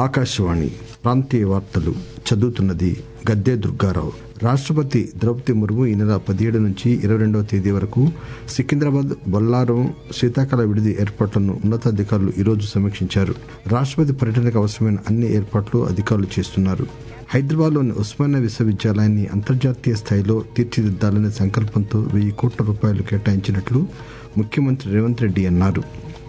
ఆకాశవాణి ప్రాంతీయ వార్తలు చదువుతున్నది గద్దె దుర్గారావు రాష్టపతి ద్రౌపది ముర్ము ఈ నెల పదిహేడు నుంచి ఇరవై రెండవ తేదీ వరకు సికింద్రాబాద్ బొల్లారం శీతాకాల విడిది ఏర్పాట్లను ఉన్నతాధికారులు ఈరోజు సమీక్షించారు రాష్టపతి పర్యటనకు అవసరమైన అన్ని ఏర్పాట్లు అధికారులు చేస్తున్నారు హైదరాబాద్లోని ఉస్మానియా విశ్వవిద్యాలయాన్ని అంతర్జాతీయ స్థాయిలో తీర్చిదిద్దాలనే సంకల్పంతో వెయ్యి కోట్ల రూపాయలు కేటాయించినట్లు ముఖ్యమంత్రి రేవంత్ రెడ్డి అన్నారు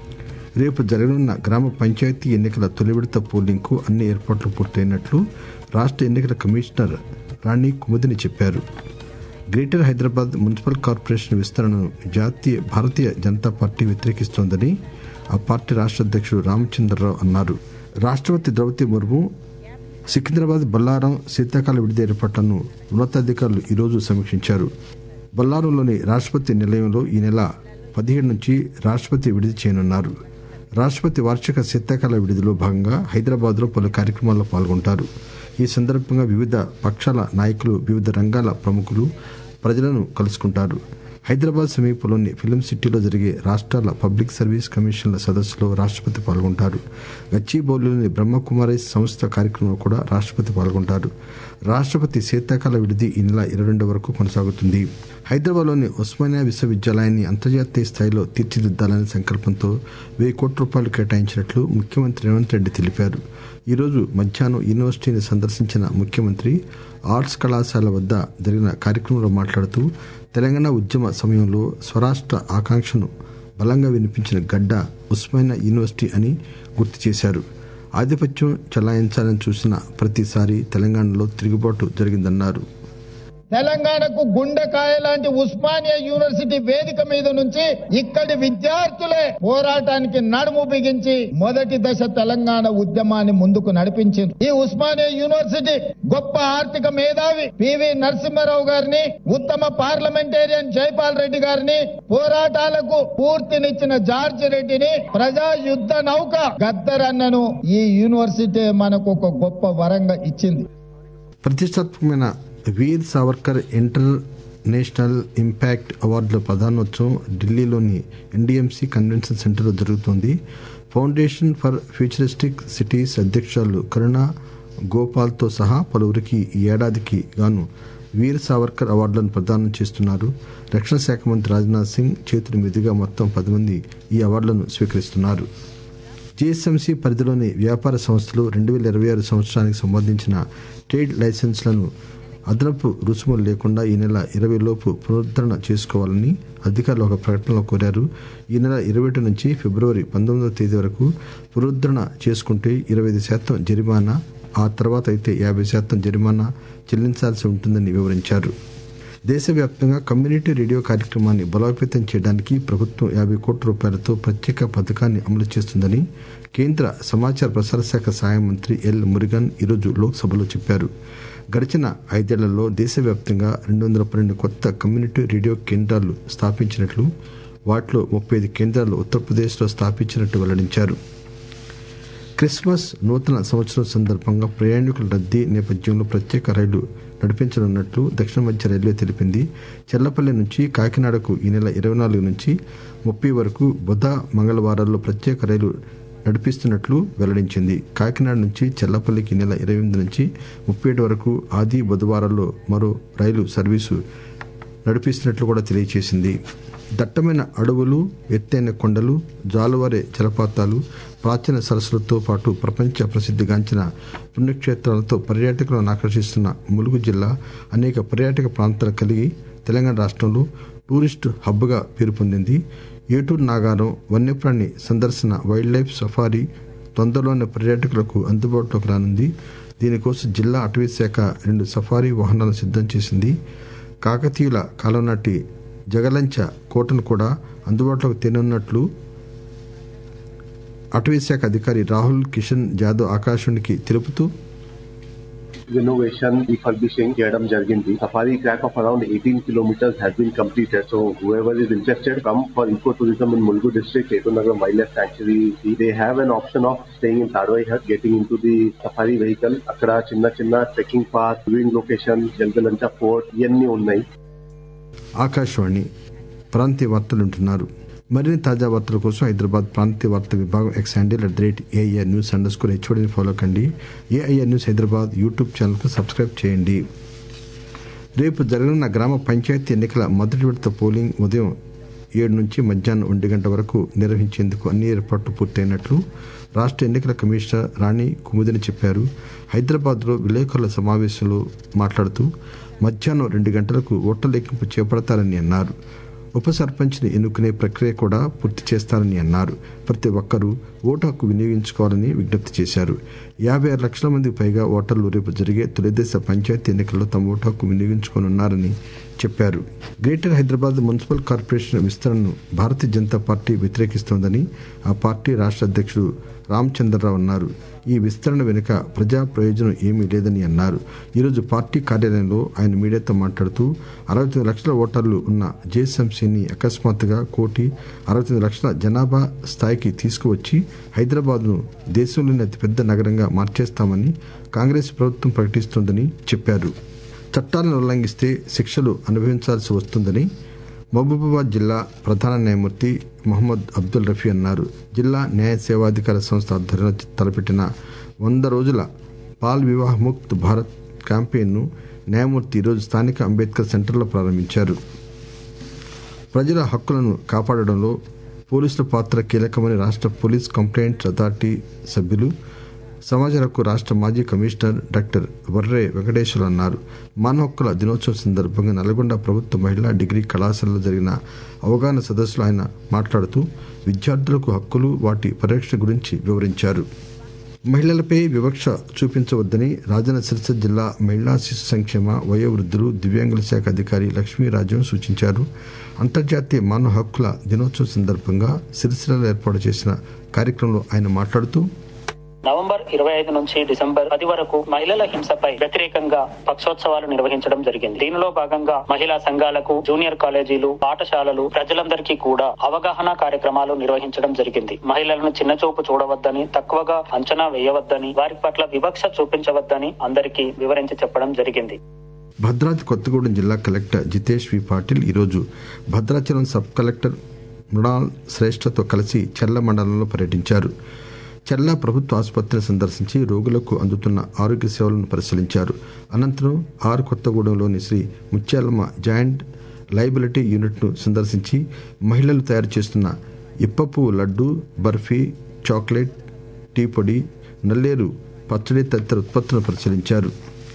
రేపు జరగనున్న గ్రామ పంచాయతీ ఎన్నికల తొలి విడత పోలింగ్ కు అన్ని ఏర్పాట్లు పూర్తయినట్లు రాష్ట ఎన్నికల కమిషనర్ రాణి కుముదిని చెప్పారు గ్రేటర్ హైదరాబాద్ మున్సిపల్ కార్పొరేషన్ విస్తరణను జాతీయ భారతీయ జనతా పార్టీ వ్యతిరేకిస్తోందని ఆ పార్టీ రాష్ట అధ్యక్షుడు రామచంద్రరావు అన్నారు రాష్టపతి ద్రౌపది ముర్ము సికింద్రాబాద్ బొల్లారం శీతాకాల విడిది ఏర్పాట్లను ఉన్నతాధికారులు ఈరోజు సమీక్షించారు బొల్లారంలోని రాష్టపతి నిలయంలో ఈ నెల పదిహేడు నుంచి రాష్టపతి విడిది చేయనున్నారు రాష్టపతి వార్షిక శీతాకాల విడిదిలో భాగంగా హైదరాబాద్ లో పలు కార్యక్రమాల్లో పాల్గొంటారు ఈ సందర్భంగా వివిధ పక్షాల నాయకులు వివిధ రంగాల ప్రముఖులు ప్రజలను కలుసుకుంటారు హైదరాబాద్ సమీపంలోని ఫిలిం సిటీలో జరిగే రాష్ట్రాల పబ్లిక్ సర్వీస్ కమిషన్ల సదస్సులో రాష్టపతి పాల్గొంటారు గచ్చిబౌలిలోని బ్రహ్మకుమారి సంస్థ కార్యక్రమంలో కూడా రాష్టపతి పాల్గొంటారు రాష్టపతి శీతాకాల విడిది ఈ నెల ఇరవై రెండు వరకు కొనసాగుతుంది హైదరాబాద్లోని ఉస్మానియా విశ్వవిద్యాలయాన్ని అంతర్జాతీయ స్థాయిలో తీర్చిదిద్దాలనే సంకల్పంతో వెయ్యి కోట్ల రూపాయలు కేటాయించినట్లు ముఖ్యమంత్రి రేవంత్ రెడ్డి తెలిపారు ఈరోజు మధ్యాహ్నం యూనివర్సిటీని సందర్శించిన ముఖ్యమంత్రి ఆర్ట్స్ కళాశాల వద్ద జరిగిన కార్యక్రమంలో మాట్లాడుతూ తెలంగాణ ఉద్యమ సమయంలో స్వరాష్ట్ర ఆకాంక్షను బలంగా వినిపించిన గడ్డ ఉస్మానియా యూనివర్సిటీ అని గుర్తు చేశారు ఆధిపత్యం చెలాయించాలని చూసిన ప్రతిసారి తెలంగాణలో తిరుగుబాటు జరిగిందన్నారు తెలంగాణకు గుండెకాయ లాంటి ఉస్మానియా యూనివర్సిటీ వేదిక మీద నుంచి ఇక్కడి విద్యార్థులే పోరాటానికి నడుము బిగించి మొదటి దశ తెలంగాణ ఉద్యమాన్ని ముందుకు నడిపించింది ఈ ఉస్మానియా యూనివర్సిటీ గొప్ప ఆర్థిక మేధావి పివి నరసింహారావు గారిని ఉత్తమ పార్లమెంటేరియన్ జైపాల్ రెడ్డి గారిని పోరాటాలకు పూర్తినిచ్చిన జార్జ్ రెడ్డిని ప్రజా యుద్ధ నౌక గద్దరన్నను ఈ యూనివర్సిటీ మనకు ఒక గొప్ప వరంగా ఇచ్చింది ప్రతిష్టాత్మకమైన Veer Savarkar international impact అవార్డుల ప్రధానోత్సవం ఢిల్లీలోని ఎన్డీఎంసీ కన్వెన్షన్ సెంటర్లో జరుగుతోంది ఫౌండేషన్ ఫర్ ఫ్యూచరిస్టిక్ సిటీస్ అధ్యక్షురాలు కరుణ గోపాల్తో సహా పలువురికి ఈ ఏడాదికి గాను వీర్ సావర్కర్ అవార్డులను ప్రదానం చేస్తున్నారు రక్షణ శాఖ మంత్రి రాజ్నాథ్ సింగ్ చేతుల మీదుగా మొత్తం పది మంది ఈ అవార్డులను స్వీకరిస్తున్నారు జీఎస్ఎంసీ పరిధిలోని వ్యాపార సంస్థలు రెండు వేల ఇరవై ఆరు సంవత్సరానికి సంబంధించిన ట్రేడ్ లైసెన్స్లను అదనపు రుసుములు లేకుండా ఈ నెల ఇరవై లోపు పునరుద్ధరణ చేసుకోవాలని అధికారులు ఒక ప్రకటనలో కోరారు ఈ నెల ఇరవై ఒకటి నుంచి ఫిబ్రవరి పంతొమ్మిదవ తేదీ వరకు పునరుద్ధరణ చేసుకుంటే ఇరవై ఐదు శాతం జరిమానా ఆ తర్వాత అయితే యాభై శాతం జరిమానా చెల్లించాల్సి ఉంటుందని వివరించారు దేశవ్యాప్తంగా కమ్యూనిటీ రేడియో కార్యక్రమాన్ని బలోపేతం చేయడానికి ప్రభుత్వం యాభై కోట్ల రూపాయలతో ప్రత్యేక పథకాన్ని అమలు చేస్తుందని కేంద్ర సమాచార ప్రసార శాఖ సహాయ మంత్రి ఎల్ మురుగన్ ఈరోజు లోక్సభలో చెప్పారు గడిచిన ఐదేళ్లలో దేశవ్యాప్తంగా రెండు వందల పన్నెండు కొత్త కమ్యూనిటీ రేడియో కేంద్రాలు స్థాపించినట్లు వాటిలో ముప్పై ఐదు కేంద్రాలు ఉత్తరప్రదేశ్లో స్థాపించినట్టు వెల్లడించారు క్రిస్మస్ నూతన సంవత్సరం సందర్భంగా ప్రయాణికుల రద్దీ నేపథ్యంలో ప్రత్యేక రైలు నడిపించనున్నట్లు దక్షిణ మధ్య రైల్వే తెలిపింది చెర్లపల్లి నుంచి కాకినాడకు ఈ నెల ఇరవై నాలుగు నుంచి ముప్పై వరకు బుధ మంగళవారాల్లో ప్రత్యేక రైలు నడిపిస్తున్నట్లు వెల్లడించింది కాకినాడ నుంచి చెర్లపల్లికి నెల ఇరవై ఎనిమిది నుంచి ముప్పై ఏడు వరకు ఆది బుధవారాల్లో మరో రైలు సర్వీసు నడిపిస్తున్నట్లు కూడా తెలియజేసింది దట్టమైన అడవులు ఎత్తైన కొండలు జాలువారే జలపాతాలు ప్రాచీన సరస్సులతో పాటు ప్రపంచ ప్రసిద్ధిగాంచిన పుణ్యక్షేత్రాలతో పర్యాటకులను ఆకర్షిస్తున్న ములుగు జిల్లా అనేక పర్యాటక ప్రాంతాలు కలిగి తెలంగాణ రాష్ట్రంలో టూరిస్టు హబ్గా పేరు పొందింది ఏటూరు నాగారం వన్యప్రాణి సందర్శన వైల్డ్ లైఫ్ సఫారీ తొందరలోనే పర్యాటకులకు అందుబాటులోకి రానుంది దీనికోసం జిల్లా అటవీ శాఖ రెండు సఫారీ వాహనాలను సిద్దం చేసింది కాకతీయుల కాలం నాటి జగలంచ కోటను కూడా అందుబాటులోకి తేనున్నట్లు అటవీ శాఖ అధికారి రాహుల్ కిషన్ జాదవ్ ఆకాశవాణికి తెలుపుతూ renovation refurbishing చేయడం జరిగింది safari track of around eighteen kilometers has been completed so whoever is interested come for eco tourism in Mulugu district Etunagar wild life sanctuary they have an option of staying in Tadvai hut getting into the safari vehicle అక్కడ చిన్న చిన్న trekking park viewing location Jalagalancha fort ఇవన్నీ ఉన్నాయి ఆకాశవాణి ప్రాంతీయ వార్తలు వింటున్నారు మరిన్ని తాజా వార్తల కోసం హైదరాబాద్ ప్రాంతీయ వార్తా విభాగం X handle at the rate AIR news underscore హెచ్ఓడిని ఫాలో కండి ఏఐఆర్ న్యూస్ హైదరాబాద్ యూట్యూబ్ ఛానల్కు సబ్స్క్రైబ్ చేయండి రేపు జరగనున్న గ్రామ పంచాయతీ ఎన్నికల మొదటి విడత పోలింగ్ ఉదయం ఏడు నుంచి మధ్యాహ్నం ఒంటి గంట వరకు నిర్వహించేందుకు అన్ని ఏర్పాట్లు పూర్తయినట్లు రాష్ట్ర ఎన్నికల కమిషనర్ రాణి కుముదిని చెప్పారు హైదరాబాద్లో విలేకరుల సమావేశంలో మాట్లాడుతూ మధ్యాహ్నం రెండు గంటలకు ఓట్ల లెక్కింపు చేపడతారని అన్నారు ఉప సర్పంచ్ని ఎన్నుకునే ప్రక్రియ కూడా పూర్తి చేస్తారని అన్నారు ప్రతి ఒక్కరూ ఓటు హక్కు వినియోగించుకోవాలని విజ్ఞప్తి చేశారు యాభై ఆరు లక్షల మందికి పైగా ఓటర్లు రేపు జరిగే తొలిదశ పంచాయతీ ఎన్నికల్లో తమ ఓటు హక్కు వినియోగించుకోనున్నారని చెప్పారు గ్రేటర్ హైదరాబాద్ మున్సిపల్ కార్పొరేషన్ విస్తరణను భారతీయ జనతా పార్టీ వ్యతిరేకిస్తోందని ఆ పార్టీ రాష్ట్ర అధ్యక్షుడు రామచంద్రరావు అన్నారు ఈ విస్తరణ వెనుక ప్రజా ప్రయోజనం ఏమీ లేదని అన్నారు ఈరోజు పార్టీ కార్యాలయంలో ఆయన మీడియాతో మాట్లాడుతూ అరవై తొమ్మిది లక్షల ఓటర్లు ఉన్న జేఎస్ఎంసీని అకస్మాత్తుగా కోటి అరవై తొమ్మిది లక్షల జనాభా స్థాయికి తీసుకువచ్చి హైదరాబాద్ను దేశంలోని అతిపెద్ద నగరంగా మార్చేస్తామని కాంగ్రెస్ ప్రభుత్వం ప్రకటిస్తోందని చెప్పారు చట్టాలను ఉల్లంఘిస్తే శిక్షలు అనుభవించాల్సి వస్తుందని మహబూబాబాద్ జిల్లా ప్రధాన న్యాయమూర్తి మహమ్మద్ అబ్దుల్ రఫీ అన్నారు జిల్లా న్యాయ సేవాధికార సంస్థ ఆధ్వర్యంలో తలపెట్టిన వంద రోజుల బాల్ వివాహ్ ముక్త్ భారత్ క్యాంపెయిన్ను న్యాయమూర్తి ఈరోజు స్థానిక అంబేద్కర్ సెంటర్లో ప్రారంభించారు ప్రజల హక్కులను కాపాడడంలో పోలీసుల పాత్ర కీలకమని రాష్ట్ర పోలీస్ కంప్లైంట్ అథారిటీ సభ్యులు సమాజ హక్కు రాష్ట్ర మాజీ కమిషనర్ డాక్టర్ వర్రే వెంకటేశ్వర అన్నారు మానవ హక్కుల దినోత్సవం సందర్భంగా నల్గొండ ప్రభుత్వ మహిళా డిగ్రీ కళాశాలలో జరిగిన అవగాహన సదస్సులో ఆయన మాట్లాడుతూ విద్యార్థులకు హక్కులు వాటి పరిరక్షణ గురించి వివరించారు మహిళలపై వివక్ష చూపించవద్దని రాజన్న సిరిసిల్ల జిల్లా మహిళా శిశు సంక్షేమ వయోవృద్ధులు దివ్యాంగుల శాఖ అధికారి లక్ష్మీరాజం సూచించారు అంతర్జాతీయ మానవ హక్కుల దినోత్సవం సందర్భంగా సిరిసిల్లలో ఏర్పాటు చేసిన కార్యక్రమంలో ఆయన మాట్లాడుతూ నవంబర్ ఇరవై ఐదు నుంచి డిసెంబర్ పది వరకు మహిళల హింసపై వ్యతిరేకంగా పక్షోత్సవాలు నిర్వహించడం జరిగింది దీనిలో భాగంగా మహిళా సంఘాలకు జూనియర్ కాలేజీలు పాఠశాలలు ప్రజలందరికీ కూడా అవగాహన కార్యక్రమాలు నిర్వహించడం జరిగింది మహిళలను చిన్నచూపు చూడవద్దని తక్కువగా అంచనా వేయవద్దని వారి పట్ల వివక్ష చూపించవద్దని అందరికీ వివరించి చెప్పడం జరిగింది భద్రాద్రి కొత్తగూడెం జిల్లా కలెక్టర్ జితేష్ వి పాటిల్ ఈరోజు భద్రాచలం సబ్ కలెక్టర్ మృణాల్ శ్రేష్ఠతో కలిసి చెల్ల మండలంలో పర్యటించారు చెల్లా ప్రభుత్వ ఆసుపత్రిని సందర్శించి రోగులకు అందుతున్న ఆరోగ్య సేవలను పరిశీలించారు అనంతరం ఆరు కొత్తగూడెంలోని శ్రీ ముత్యాలమ్మ జాయింట్ లైబిలిటీ యూనిట్ను సందర్శించి మహిళలు తయారు చేస్తున్న ఇప్పపు లడ్డు బర్ఫీ చాక్లెట్ టీ పొడి నల్లేరు పచ్చడి తదితర ఉత్పత్తులను పరిశీలించారు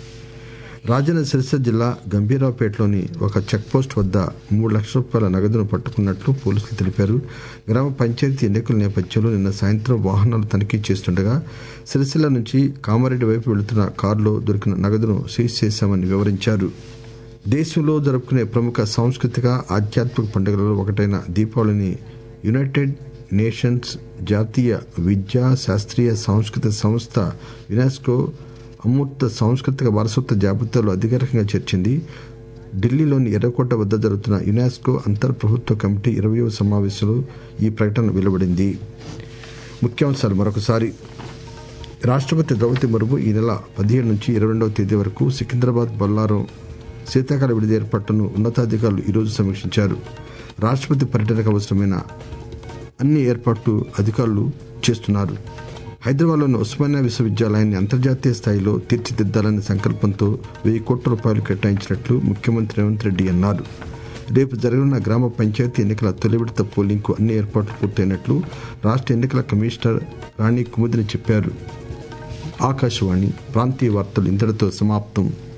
రాజన్న సిరిసిల్ల జిల్లా గంభీరావుపేటలోని ఒక చెక్పోస్ట్ వద్ద మూడు లక్షల రూపాయల నగదును పట్టుకున్నట్లు పోలీసులు తెలిపారు గ్రామ పంచాయతీ ఎన్నికల నేపథ్యంలో నిన్న సాయంత్రం వాహనాలు తనిఖీ చేస్తుండగా సిరిసిల్ల నుంచి కామారెడ్డి వైపు వెళుతున్న కారులో దొరికిన నగదును సీజ్ చేశామని వివరించారు దేశంలో జరుపుకునే ప్రముఖ సాంస్కృతిక ఆధ్యాత్మిక పండుగలలో ఒకటైన దీపావళిని యునైటెడ్ నేషన్స్ జాతీయ విద్యా శాస్త్రీయ సాంస్కృతిక సంస్థ యునెస్కో అమూర్త సాంస్కృతిక వారసత్వ జాబితాలో అధికారికంగా చేర్చింది ఢిల్లీలోని ఎర్రకోట వద్ద జరుగుతున్న యునెస్కో అంతర్ ప్రభుత్వ కమిటీ ఇరవయవ సమావేశంలో ఈ ప్రకటన వెలువడింది ముఖ్యాంశాలు మరొకసారి రాష్ట్రపతి ద్రౌపది ముర్ము ఈ నెల పదిహేడు నుంచి ఇరవై రెండవ తేదీ వరకు సికింద్రాబాద్ బొల్లారం శీతాకాల విడిది ఏర్పాట్లను ఉన్నతాధికారులు ఈరోజు సమీక్షించారు రాష్ట్రపతి పర్యటనకు అవసరమైన అన్ని ఏర్పాట్లు అధికారులు చేస్తున్నారు హైదరాబాద్లోని ఉస్మానియా విశ్వవిద్యాలయాన్ని అంతర్జాతీయ స్థాయిలో తీర్చిదిద్దాలనే సంకల్పంతో వెయ్యి కోట్ల రూపాయలు కేటాయించినట్లు ముఖ్యమంత్రి రేవంత్ రెడ్డి అన్నారు రేపు జరగనున్న గ్రామ పంచాయతీ ఎన్నికల తొలి విడత పోలింగ్కు అన్ని ఏర్పాట్లు పూర్తయినట్లు రాష్ట్ర ఎన్నికల కమిషనర్ రాణి కుముదిని చెప్పారు ఆకాశవాణి ప్రాంతీయ వార్తలు ఇంతటితో సమాప్తం